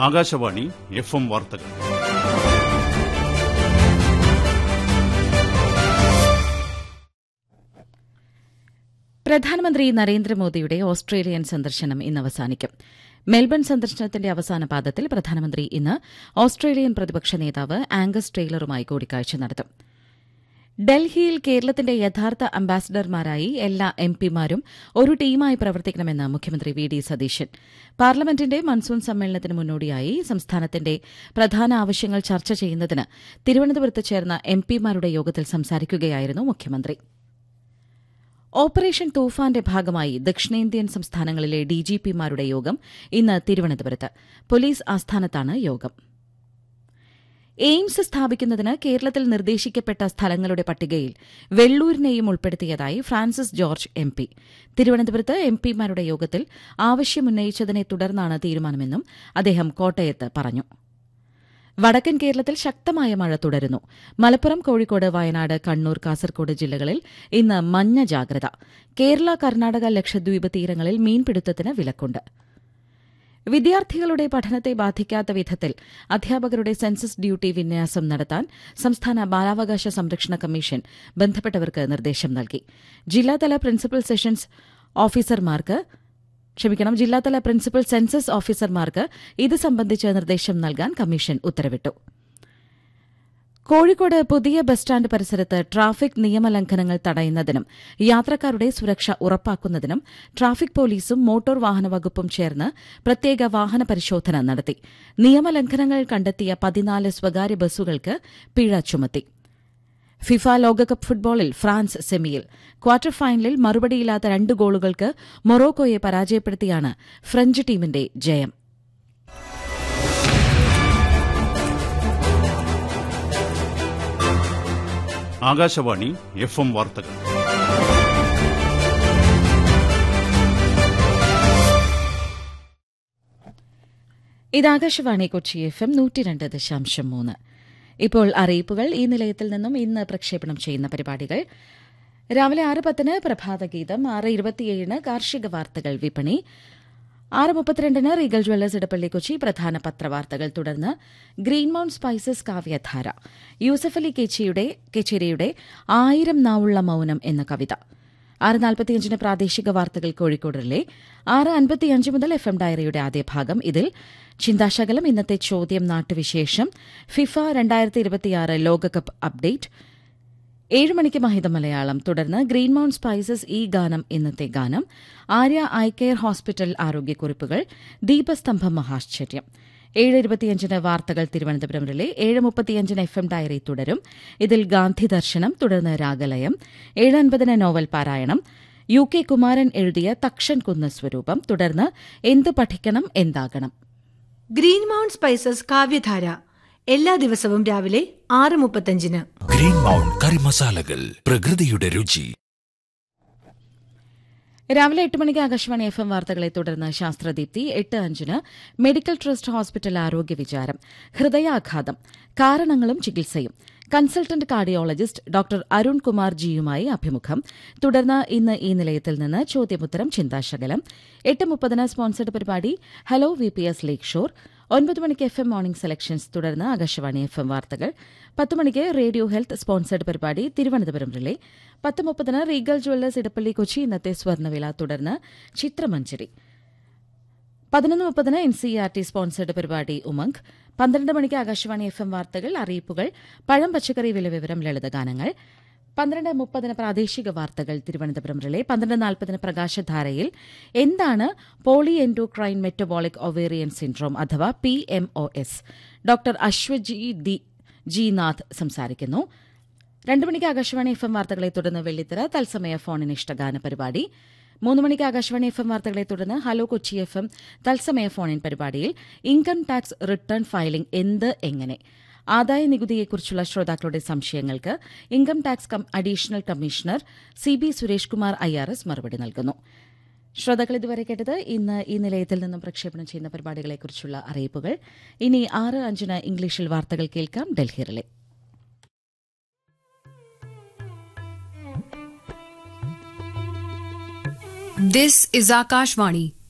Akashvani F M വാർത്തകൾ പ്രധാനമന്ത്രി നരേന്ദ്രമോദിയുടെ ഓസ്ട്രേലിയൻ സന്ദർശനം ഇന്ന് അവസാനിക്കും മെൽബൺ സന്ദർശനത്തിന്റെ അവസാന പാദത്തിൽ പ്രധാനമന്ത്രി ഇന്ന് ഓസ്ട്രേലിയൻ പ്രതിപക്ഷ നേതാവ് ആംഗസ് ട്രെയിലറുമായി കൂടിക്കാഴ്ച നടത്തും ഡൽഹിയിൽ കേരളത്തിന്റെ യഥാർത്ഥ അംബാസിഡർമാരായി എല്ലാ എംപിമാരും ഒരു ടീമായി പ്രവർത്തിക്കണമെന്ന് മുഖ്യമന്ത്രി വി ഡി സതീശൻ പാർലമെന്റിന്റെ മൺസൂൺ സമ്മേളനത്തിന് മുന്നോടിയായി സംസ്ഥാനത്തിന്റെ പ്രധാന ആവശ്യങ്ങൾ ചർച്ച ചെയ്യുന്നതിന് തിരുവനന്തപുരത്ത് ചേർന്ന എംപിമാരുടെ യോഗത്തിൽ സംസാരിക്കുകയായിരുന്നു മുഖ്യമന്ത്രി ഓപ്പറേഷൻ തൂഫാന്റെ ഭാഗമായി ദക്ഷിണേന്ത്യൻ സംസ്ഥാനങ്ങളിലെ ഡിജിപിമാരുടെ യോഗം ഇന്ന് തിരുവനന്തപുരത്ത് പോലീസ് ആസ്ഥാനത്താണ് യോഗം എയിംസ് സ്ഥാപിക്കുന്നതിന് കേരളത്തിൽ നിർദ്ദേശിക്കപ്പെട്ട സ്ഥലങ്ങളുടെ പട്ടികയിൽ വെള്ളൂരിനെയും ഉൾപ്പെടുത്തിയതായി ഫ്രാൻസിസ് ജോർജ് എം പി തിരുവനന്തപുരത്ത് എംപിമാരുടെ യോഗത്തിൽ ആവശ്യമുന്നയിച്ചതിനെ തുടർന്നാണ് തീരുമാനമെന്നും അദ്ദേഹം കോട്ടയത്ത് പറഞ്ഞു വടക്കൻ കേരളത്തിൽ ശക്തമായ മഴ തുടരുന്നു മലപ്പുറം കോഴിക്കോട് വയനാട് കണ്ണൂർ കാസർകോട് ജില്ലകളിൽ ഇന്ന് മഞ്ഞ ജാഗ്രത കേരള കർണാടക ലക്ഷദ്വീപ് തീരങ്ങളിൽ മീൻപിടുത്തത്തിന് വിലക്കുണ്ട് വിദ്യാർത്ഥികളുടെ പഠനത്തെ ബാധിക്കാത്ത വിധത്തിൽ അധ്യാപകരുടെ സെൻസസ് ഡ്യൂട്ടി വിന്യാസം നടത്താൻ സംസ്ഥാന ബാലാവകാശ സംരക്ഷണ കമ്മീഷൻ ബന്ധപ്പെട്ടവർക്ക് നിർദ്ദേശം നൽകി ജില്ലാതല പ്രിൻസിപ്പൽ സെഷൻസ് ഓഫീസർമാർക്ക് ക്ഷമിക്കണം ജില്ലാതല പ്രിൻസിപ്പൽ സെൻസസ് ഓഫീസർമാർക്ക് ഇത് സംബന്ധിച്ച് നിർദ്ദേശം നൽകാൻ കമ്മീഷൻ ഉത്തരവിട്ടു കോഴിക്കോട് പുതിയ ബസ് സ്റ്റാൻഡ് പരിസരത്ത് ട്രാഫിക് നിയമലംഘനങ്ങൾ തടയുന്നതിനും യാത്രക്കാരുടെ സുരക്ഷ ഉറപ്പാക്കുന്നതിനും ട്രാഫിക് പോലീസും മോട്ടോർ വാഹന വകുപ്പും ചേർന്ന് പ്രത്യേക വാഹന പരിശോധന നടത്തി നിയമലംഘനങ്ങൾ കണ്ടെത്തിയ പതിനാല് സ്വകാര്യ ബസ്സുകൾക്ക് പിഴ ചുമത്തി ഫിഫ ലോകകപ്പ് ഫുട്ബോളിൽ ഫ്രാൻസ് സെമിയിൽ ക്വാർട്ടർ ഫൈനലിൽ മറുപടിയില്ലാത്ത രണ്ട് ഗോളുകൾക്ക് മൊറോക്കോയെ പരാജയപ്പെടുത്തിയാണ് ഫ്രഞ്ച് ടീമിന്റെ ജയം ആകാശവാണി എഫ് എം വാർത്തകൾ ഇത് ആകാശവാണി കൊച്ചി എഫ് എം നൂറ്റിരണ്ട് ദശാംശം മൂന്ന് ഇപ്പോൾ അറിയിപ്പുകൾ ഈ നിലയത്തിൽ നിന്നും ഇന്ന് പ്രക്ഷേപണം ചെയ്യുന്ന പരിപാടികൾ രാവിലെ ആറ് പത്തിന് പ്രഭാതഗീതം ആറ് ഇരുപത്തിയേഴിന് കാർഷിക വാർത്തകൾ വിപണി ആറ് മുപ്പത്തിരണ്ടിന് റീഗൽ ജ്വല്ലേഴ്സ് ഇടപ്പള്ളി കൊച്ചി പ്രധാന പത്രവാർത്തകൾ തുടർന്ന് ഗ്രീൻ മൌണ്ട് സ്പൈസസ് കാവ്യധാര യൂസഫ് അലി കേച്ചിയുടെ കേച്ചേരിയുടെ ആയിരം നാവുള്ള മൌനം എന്ന കവിത ആറ് നാൽപ്പത്തിയഞ്ചിന് പ്രാദേശിക വാർത്തകൾ കോഴിക്കോടിലെ ആറ് അൻപത്തിയഞ്ച് മുതൽ എഫ് എം ഡയറിയുടെ ആദ്യ ഭാഗം ഇതിൽ ചിന്താശകലം ഇന്നത്തെ ചോദ്യം നാട്ടുവിശേഷം ഫിഫ രണ്ടായിരത്തി ഇരുപത്തിയാറ് ലോകകപ്പ് അപ്ഡേറ്റ് ഏഴ് മണിക്ക് മഹിത മലയാളം തുടർന്ന് ഗ്രീൻ മൌണ്ട് സ്പൈസസ് ഈ ഗാനം ഇന്നത്തെ ഗാനം ആര്യ ഐ കെയർ ഹോസ്പിറ്റൽ ആരോഗ്യക്കുറിപ്പുകൾ ദീപസ്തംഭം മഹാശ്ചര്യം ഏഴ് ഇരുപത്തിയഞ്ചിന് വാർത്തകൾ തിരുവനന്തപുരം റിലേ ഏഴ് മുപ്പത്തിയഞ്ചിന് എഫ് എം ഡയറി തുടരും ഇതിൽ ഗാന്ധി ദർശനം തുടർന്ന് രാഗലയം ഏഴ് അൻപതിന് നോവൽ പാരായണം യു കെ കുമാരൻ എഴുതിയ തക്ഷൻ കുന്ന് സ്വരൂപം തുടർന്ന് എന്ത് പഠിക്കണം എന്താകണം ഗ്രീൻ മൗണ്ട് സ്പൈസസ് കാവ്യധാര എല്ലാ ദിവസവും രാവിലെ ആറ് മുപ്പത്തഞ്ചിന് ഗ്രീൻ മൗണ്ട് കറി മസാലകൾ പ്രകൃതിയുടെ രുചി രാവിലെ എട്ട് മണിക്ക് ആകാശവാണി എഫ് എം വാർത്തകളെ തുടർന്ന് ശാസ്ത്രദീപ്തി എട്ട് അഞ്ചിന് മെഡിക്കൽ ട്രസ്റ്റ് ഹോസ്പിറ്റൽ ആരോഗ്യ വിചാരം ഹൃദയാഘാതം കാരണങ്ങളും ചികിത്സയും consultant cardiologist doctor Arun Kumar ജിയുമായി അഭിമുഖം തുടർന്ന് ഇന്ന് ഈ നിലയത്തിൽ നിന്ന് ചോദ്യമുത്തരം ചിന്താശകലം എട്ട് മുപ്പതിന് സ്പോൺസർഡ് പരിപാടി hello V P S lakeshore ഒൻപത് മണിക്ക് എഫ് എം മോർണിംഗ് സെലക്ഷൻസ് തുടർന്ന് ആകാശവാണി എഫ് എം വാർത്തകൾ പത്ത് മണിക്ക് റേഡിയോ ഹെൽത്ത് സ്പോൺസർഡ് പരിപാടി തിരുവനന്തപുരം റിലേ പത്ത് മുപ്പതിന് റീഗൽ ജ്വല്ലേഴ്സ് ഇടപ്പള്ളി കൊച്ചി ഇന്നത്തെ സ്വർണ്ണവില തുടർന്ന് ചിത്രമഞ്ചരി പതിനൊന്ന് മുപ്പതിന് N C R T sponsored പരിപാടി ഉമംഗ് പന്ത്രണ്ട് മണിക്ക് ആകാശവാണി എഫ് എം വാർത്തകൾ അറിയിപ്പുകൾ പഴം പച്ചക്കറി വില വിവരം ലളിതഗാനങ്ങൾ പന്ത്രണ്ട് മുപ്പതിന് പ്രാദേശിക വാർത്തകൾ തിരുവനന്തപുരം റിലേ പന്ത്രണ്ട് നാൽപ്പതിന് പ്രകാശധാരയിൽ എന്താണ് poly endocrine metabolic ovarian syndrome അഥവാ P M O S doctor Ashwaji D G Nath സംസാരിക്കുന്നു രണ്ടു മണിക്ക് ആകാശവാണി എഫ് എം വാർത്തകളെ തുടർന്ന് വെള്ളിത്തിര തത്സമയ ഫോണിന് ഇഷ്ടഗാന പരിപാടി മൂന്ന് മണിക്ക് ആകാശവാണി എഫ് എം വാർത്തകളെ തുടർന്ന് ഹലോ കൊച്ചി എഫ് എം തത്സമയ ഫോണിൻ പരിപാടിയിൽ ഇൻകം ടാക്സ് റിട്ടേൺ ഫയലിംഗ് എന്ത് എങ്ങനെ ആദായ നികുതിയെക്കുറിച്ചുള്ള ശ്രോതാക്കളുടെ സംശയങ്ങൾക്ക് income tax cum additional commissioner C B Suresh Kumar I R S മറുപടി നൽകുന്നു ശ്രോതാക്കൾ ഇതുവരെ കേട്ടത് ഇന്ന് ഈ നിലയത്തിൽ നിന്നും പ്രക്ഷേപണം ചെയ്യുന്ന പരിപാടികളെക്കുറിച്ചുള്ള അറിയിപ്പുകൾ ഇനി ആറ് അഞ്ചിന് ഇംഗ്ലീഷിൽ വാർത്തകൾ കേൾക്കാം ഡൽഹിയിലെ This is Akashvani,